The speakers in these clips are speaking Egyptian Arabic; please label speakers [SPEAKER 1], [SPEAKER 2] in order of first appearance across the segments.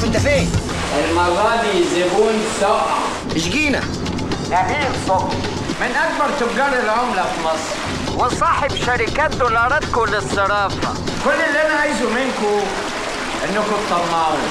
[SPEAKER 1] عارف انت فين
[SPEAKER 2] المرة دي زبون سقع
[SPEAKER 1] اشجينا
[SPEAKER 2] نبيل صبحي من أكبر تجار العملة في مصر وصاحب شركات دولارات كل الصرافة كل اللي أنا عايزه منكم إنكم تطمعوا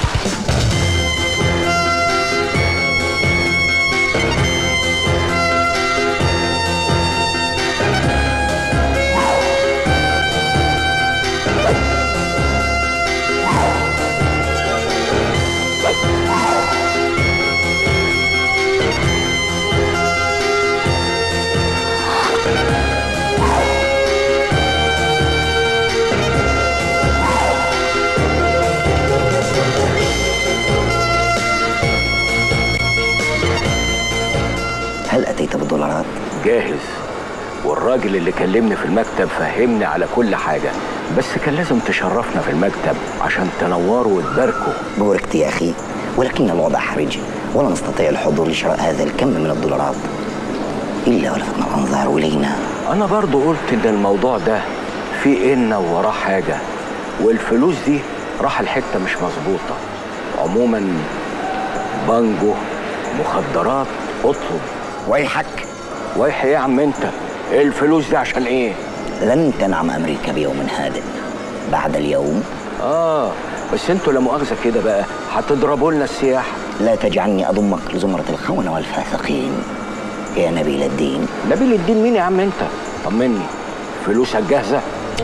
[SPEAKER 3] هل أتيت بالدولارات؟
[SPEAKER 4] جاهز والراجل اللي كلمني في المكتب فهمني على كل حاجة بس كان لازم تشرفنا في المكتب عشان تنوروا وتباركوا
[SPEAKER 3] بوركت يا أخي ولكن الوضع حرج ولا نستطيع الحضور لشراء هذا الكم من الدولارات إلا ولفتنا الأنظار إلينا
[SPEAKER 4] أنا برضو قلت إن الموضوع ده فيه إن وراه حاجة والفلوس دي راح الحتة مش مظبوطة عموما بانجو مخدرات اطلب
[SPEAKER 3] ويحك
[SPEAKER 4] ويح ايه يا عم انت ايه الفلوس دي عشان ايه
[SPEAKER 3] لن تنعم أمريكا بيوم هادئ بعد اليوم
[SPEAKER 4] اه بس انتوا لا مؤاخذه كده بقى هتضربوا لنا السياحه
[SPEAKER 3] لا تجعلني أضمك لزمرة الخونة والفاسقين يا نبيل الدين
[SPEAKER 4] نبيل الدين مين يا عم انت طمني فلوسك جاهزه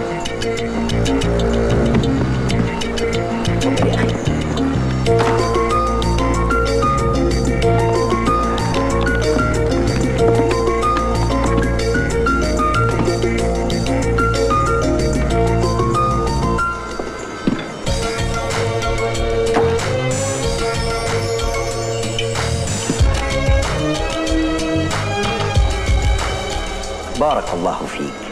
[SPEAKER 3] يا أخي بارك الله فيك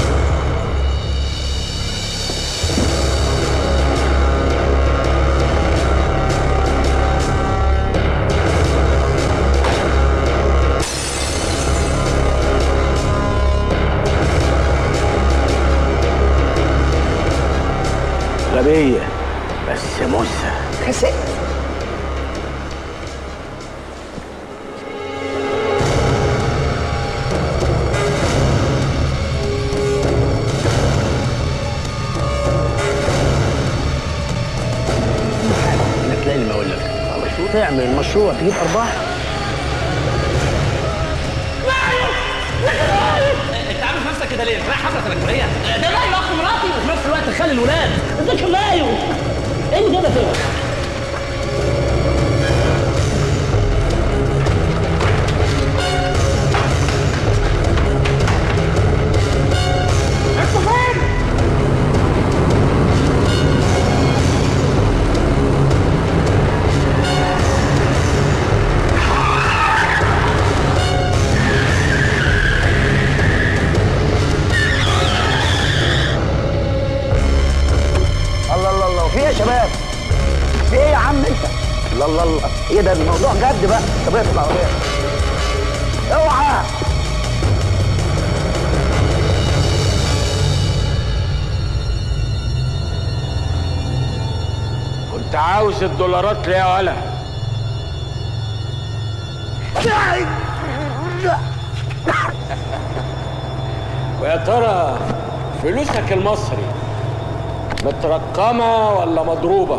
[SPEAKER 4] غبيه بس مزه
[SPEAKER 3] كسبت
[SPEAKER 5] انك تلاقي اللي ما اقول لك تعمل مشروع تجيب ارباح
[SPEAKER 6] انت عامل نفسك كده ليه؟ رايح حفله تنكريه؟ ده لا يا اخ مراتي وفي نفس الوقت خلي الولاد ازيك يا مايو؟ ايه اللي كده كده؟ انتوا فين؟
[SPEAKER 3] الله الله الله في ايه يا شباب؟ في ايه يا عم انت؟ الله الله الله ايه ده الموضوع جد بقى طب اطلع العربية اوعى
[SPEAKER 4] كنت عاوز الدولارات ليه يا ولا ويا ترى فلوسك المصري مترقمة ولا مضروبة؟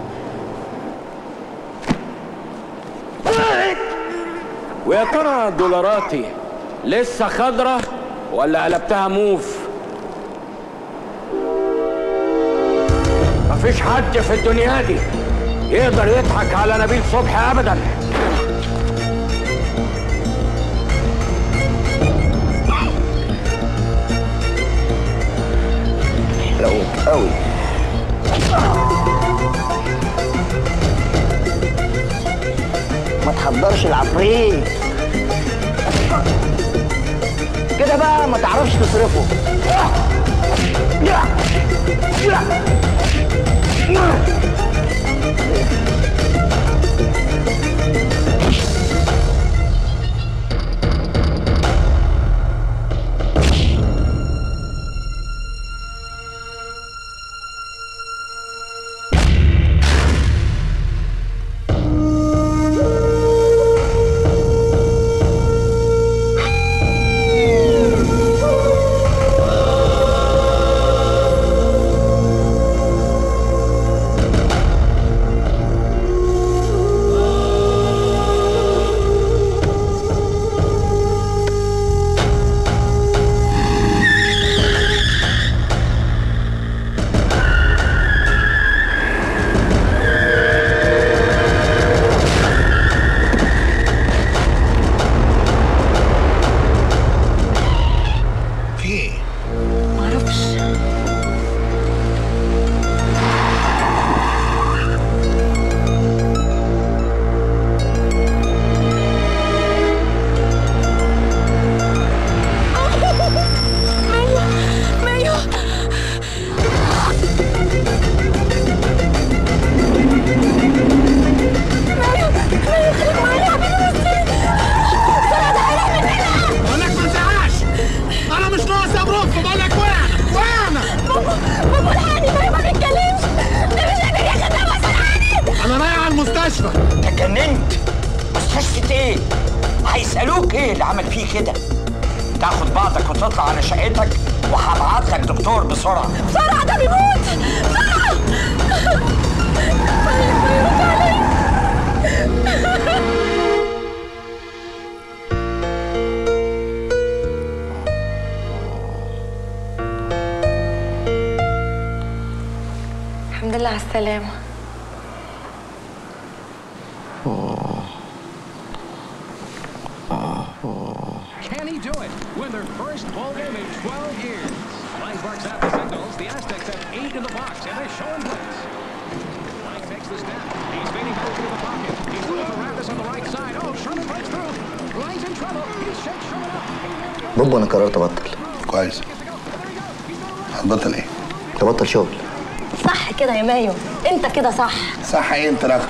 [SPEAKER 4] ويا ترى دولاراتي لسه خضرة ولا قلبتها موف؟ مفيش حد في الدنيا دي يقدر يضحك على نبيل صبحي ابدا
[SPEAKER 3] لو قوي ما تحضرش العفريت كده بقى ما تعرفش تصرفه
[SPEAKER 2] كده تاخد بعضك وتطلع على شقتك وهبعت لك دكتور بسرعه
[SPEAKER 1] بسرعة ده بيموت بسرعة الحمد لله على السلامة
[SPEAKER 7] Can he do it? Win their first ball game in 12 years. Lang barks out the signals. The Aztecs have eight in the box, and they're showing blitz. Lang takes the snap. He's fading quickly in the pocket. He's looking for Ravis on the right side. Oh, Sherman breaks through. Lang's in trouble. He shakes Sherman up.
[SPEAKER 3] بوب انا قررت ابطل
[SPEAKER 8] كويس هتبطل ايه؟
[SPEAKER 3] تبطل شغل
[SPEAKER 1] صح كده يا مايو انت كده صح
[SPEAKER 8] صح ايه انت رخم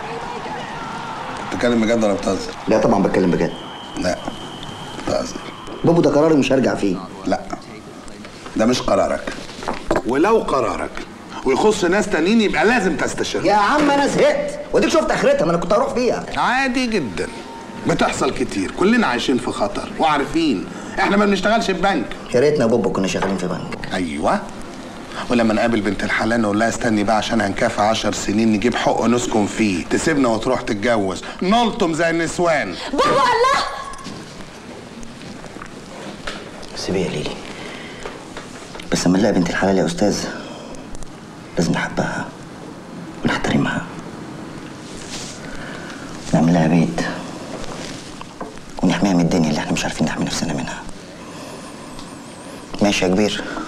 [SPEAKER 8] بتتكلم بجد ولا بتهزر؟
[SPEAKER 3] لا طبعا بتكلم بجد
[SPEAKER 8] لا بتهزر
[SPEAKER 3] بوبو ده قراري مش هرجع فيه
[SPEAKER 8] لا ده مش قرارك ولو قرارك ويخص ناس تانيين يبقى لازم تستشير
[SPEAKER 3] يا عم انا زهقت واديك شفت اخرتها ما انا كنت هروح فيها
[SPEAKER 8] عادي جدا بتحصل كتير كلنا عايشين في خطر وعارفين احنا ما بنشتغلش في بنك
[SPEAKER 3] يا ريتنا يا بوبو كنا شغالين في بنك
[SPEAKER 8] ايوه ولما نقابل بنت الحلال نقول لها استني بقى عشان هنكافئ عشر سنين نجيب حق نسكن فيه تسيبنا وتروح تتجوز نلطم زي النسوان
[SPEAKER 1] بابا الله
[SPEAKER 3] سيبيه يا ليلي بس لما نلاقي بنت الحلال يا استاذ لازم نحبها ونحترمها نعملها بيت ونحميها من الدنيا اللي احنا مش عارفين نحمي نفسنا منها ماشي يا كبير